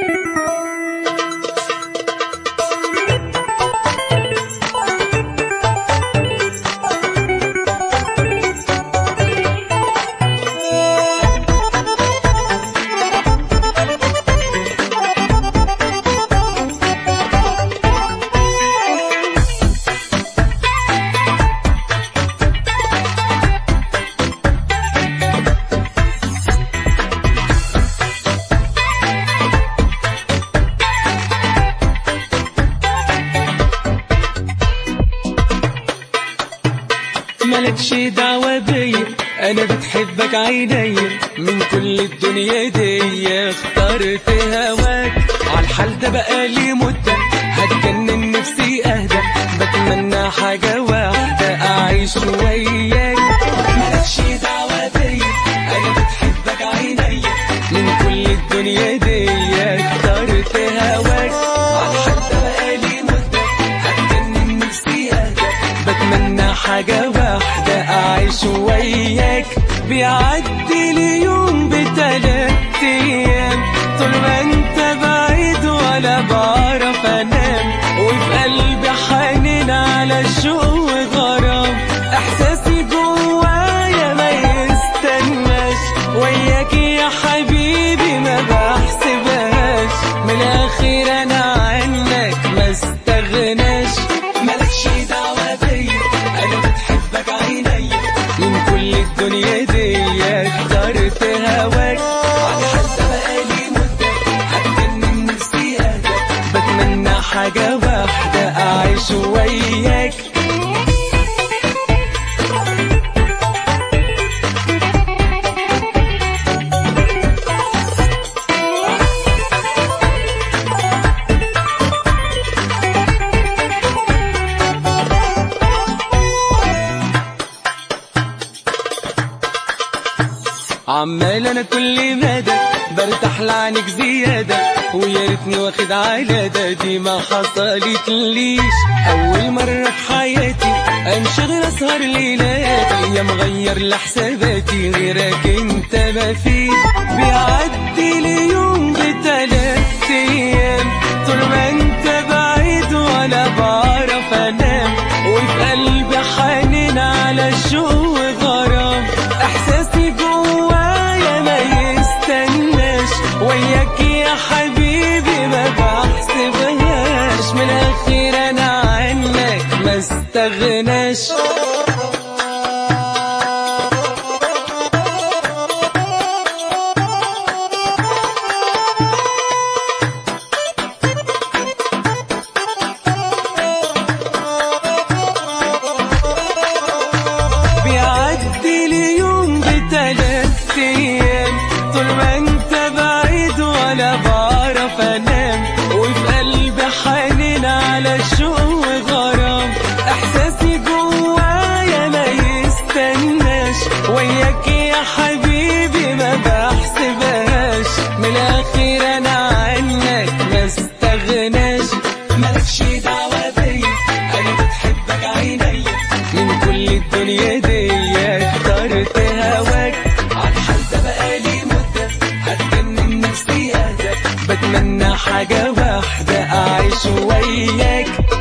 مالكش دعوة بيا انا بتحبك عيني من كل الدنيا دي اخترت هواك عالحال ده بقالي مدة هتجنن نفسي اهدى بتمنى حاجة واحدة اعيش وياك مالكش دعوة بيا انا بتحبك عيني من كل الدنيا دي اخترت هواك عالحال ده بقالي مدة هتجنن نفسي اهدى بتمنى حاجة واحدة أعيش وياك بيعدي لي يوم بتلات أيام طول ما أنت بعيد ولا بعرف أنام وفي قلبي حنين على الشوق وغرام إحساسي جوايا ما يستناش وياك يا حبيبي ما بحسبهاش من الآخر أنا عنك ما استغناش مالكش دعوة بيا أنا بتحبك عيني من كل الدنيا دي اخترت هواك عن حتى بقالي مدة هتجنن نفسي أهدى بتمنى حاجة واحدة أعيش وياك عمال انا كل مدى برتاح لعنك زيادة ويا ريتني واخد على ده دي ما حصلت ليش اول مرة في حياتي انشغل اسهر ليلاتي يا مغير لحساباتي غيرك انت ما فيش بيعدي لي يوم بتلات ايام طول ما انت بعيد ولا بعرف انام وفي قلبي حنين على الشوق وغرام احساسي جوايا ما يستناش وياك يا حبيبي ما بحسبهاش من الاخير انا عنك ما استغناش بيعدي لي يوم بتلات ايام طول ما انت بعيد ولا بعرف انام وفي قلبي حنين على الشوق وغرام احساسي جوايا ما يستناش وياك يا حبيبي ما بحسبهاش من الاخير انا عنك ما استغناش مالكش دعوة بيا انا بتحبك عيني من كل الدنيا دي اخترت هواك عالحال ده بقالي مدة هتجنن نفسي اهدى بتمنى حاجة واحدة اعيش وياك